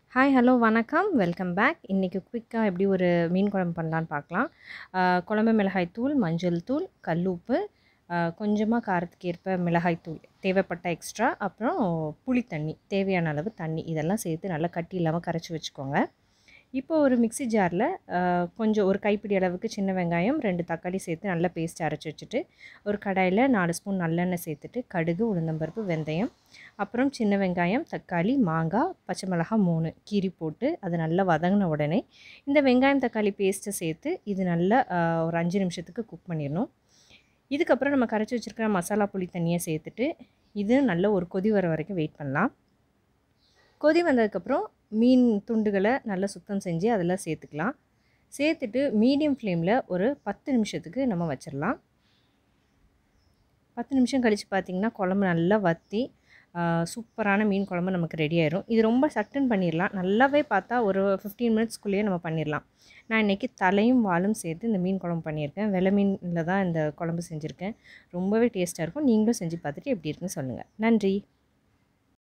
hi hello வணக்கம் welcome back இன்றைக்கி குயிக்காக எப்படி ஒரு மீன் குழம்பு பண்ணலான்னு பார்க்கலாம் ஆஹ் குழம்பு மிளகாய் தூள் மஞ்சள் தூள் கல்லுப்பு கொஞ்சமாக காரத்துக்கு ஏற்ப மிளகாய் தூள் தேவைப்பட்ட எக்ஸ்ட்ரா அப்புறம் புளி தண்ணி தேவையான அளவு தண்ணி இதெல்லாம் சேர்த்து நல்லா கட்டி இல்லாமல் கரைச்சி வச்சுக்கோங்க இப்போ ஒரு மிக்ஸி ஜாரில் கொஞ்சம் ஒரு கைப்பிடி அளவுக்கு சின்ன வெங்காயம் ரெண்டு தக்காளி சேர்த்து நல்லா பேஸ்ட் அரைச்சி வச்சுட்டு ஒரு கடாயில் நாலு ஸ்பூன் நல்லெண்ணெய் சேர்த்துட்டு கடுகு உளுந்தம்பருப்பு வெந்தயம் அப்புறம் சின்ன வெங்காயம் தக்காளி மாங்காய் பச்சை மிளகாய் மூணு கீரி போட்டு அது நல்லா வதங்கின உடனே இந்த வெங்காயம் தக்காளி பேஸ்ட்டை சேர்த்து இது நல்லா ஆஹ், ஒரு அஞ்சு நிமிஷத்துக்கு குக் பண்ணிடணும் இதுக்கப்புறம் நம்ம கரைச்சி வச்சுருக்கிற மசாலா புளி தண்ணியை சேர்த்துட்டு இது நல்ல ஒரு கொதி வர வரைக்கும் வெயிட் பண்ணலாம் கொதி வந்ததுக்கப்புறம் மீன் துண்டுகளை நல்லா சுத்தம் செஞ்சு அதில் சேர்த்துக்கலாம் சேர்த்துட்டு மீடியம் ஃப்ளேமில் ஒரு பத்து நிமிஷத்துக்கு நம்ம வச்சிடலாம் பத்து நிமிஷம் கழித்து பார்த்திங்கன்னா குழம்பு நல்லா வற்றி சூப்பரான மீன் குழம்பு நமக்கு ரெடி ஆயிரும் இது ரொம்ப சட்டுன்னு பண்ணிடலாம் நல்லாவே பார்த்தா ஒரு ஃபிஃப்டீன் மினிட்ஸ்க்குள்ளேயே நம்ம பண்ணிடலாம் நான் இன்றைக்கி தலையும் வாலும் சேர்த்து இந்த மீன் குழம்பு பண்ணியிருக்கேன் வெலை மீனில் தான் இந்த குழம்பு செஞ்சுருக்கேன் ரொம்பவே டேஸ்ட்டாக இருக்கும் நீங்களும் செஞ்சு பார்த்துட்டு எப்படி இருக்குன்னு சொல்லுங்கள் நன்றி